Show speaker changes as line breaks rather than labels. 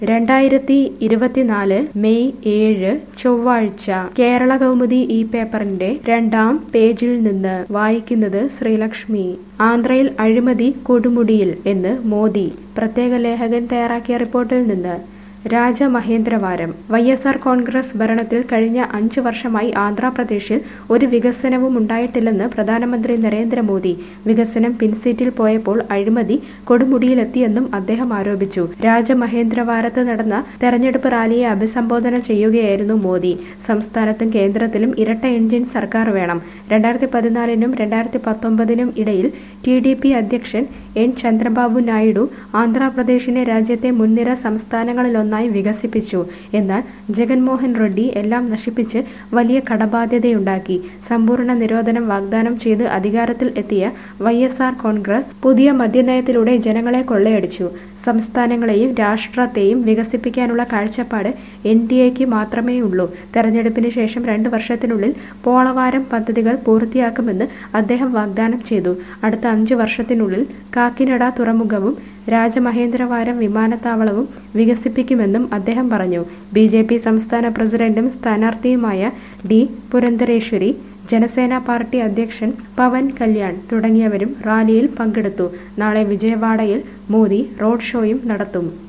രണ്ടായിരത്തി ഇരുപത്തിനാല് മെയ് ഏഴ് ചൊവ്വാഴ്ച കേരള കൗമുദി ഈ പേപ്പറിന്റെ രണ്ടാം പേജിൽ നിന്ന് വായിക്കുന്നത് ശ്രീലക്ഷ്മി ആന്ധ്രയിൽ അഴിമതി കൊടുമുടിയിൽ എന്ന് മോദി പ്രത്യേക ലേഖകൻ തയ്യാറാക്കിയ റിപ്പോർട്ടിൽ നിന്ന് Rajamahendravaram Y S R Congress ഭരണത്തിൽ കഴിഞ്ഞ അഞ്ചു വർഷമായി ആന്ധ്രാപ്രദേശിൽ ഒരു വികസനവും ഉണ്ടായിട്ടില്ലെന്ന് പ്രധാനമന്ത്രി നരേന്ദ്രമോദി വികസനം പിൻസീറ്റിൽ പോയപ്പോൾ അഴിമതി കൊടുമുടിയിലെത്തിയെന്നും അദ്ദേഹം ആരോപിച്ചു രാജമഹേന്ദ്രവാരത്ത് നടന്ന തെരഞ്ഞെടുപ്പ് റാലിയെ അഭിസംബോധന ചെയ്യുകയായിരുന്നു മോദി സംസ്ഥാനത്തും കേന്ദ്രത്തിലും ഇരട്ട എഞ്ചിൻ സർക്കാർ വേണം രണ്ടായിരത്തി പതിനാലിനും രണ്ടായിരത്തി പത്തൊമ്പതിനും ഇടയിൽ ടി ഡി പി അധ്യക്ഷൻ എൻ ചന്ദ്രബാബു നായിഡു ആന്ധ്രാപ്രദേശിനെ രാജ്യത്തെ മുൻനിര സംസ്ഥാനങ്ങളിലൊന്നായി വികസിപ്പിച്ചു എന്നാൽ ജഗൻമോഹൻ റെഡ്ഡി എല്ലാം നശിപ്പിച്ച് വലിയ കടബാധ്യതയുണ്ടാക്കി സമ്പൂർണ്ണ നിരോധനം വാഗ്ദാനം ചെയ്ത് അധികാരത്തിൽ എത്തിയ വൈ എസ് ആർ കോൺഗ്രസ് പുതിയ മദ്യനയത്തിലൂടെ ജനങ്ങളെ കൊള്ളയടിച്ചു സംസ്ഥാനങ്ങളെയും രാഷ്ട്രത്തെയും വികസിപ്പിക്കാനുള്ള കാഴ്ചപ്പാട് എൻ ഡി എക്ക് മാത്രമേ ഉള്ളൂ തെരഞ്ഞെടുപ്പിന് ശേഷം രണ്ട് വർഷത്തിനുള്ളിൽ പോളവാരം പദ്ധതികൾ പൂർത്തിയാക്കുമെന്ന് അദ്ദേഹം വാഗ്ദാനം ചെയ്തു അടുത്ത അഞ്ചു വർഷത്തിനുള്ളിൽ കാക്കിനഡ തുറമുഖവും രാജമഹേന്ദ്രവാരം വിമാനത്താവളവും വികസിപ്പിക്കുമെന്നും അദ്ദേഹം പറഞ്ഞു ബി ജെ പി സംസ്ഥാന പ്രസിഡന്റും സ്ഥാനാർത്ഥിയുമായ ഡി പുരന്ദരേശ്വരി ജനസേന പാർട്ടി അധ്യക്ഷൻ പവൻ കല്യാൺ തുടങ്ങിയവരും റാലിയിൽ പങ്കെടുത്തു നാളെ വിജയവാഡയിൽ മോദി റോഡ് ഷോയും നടത്തും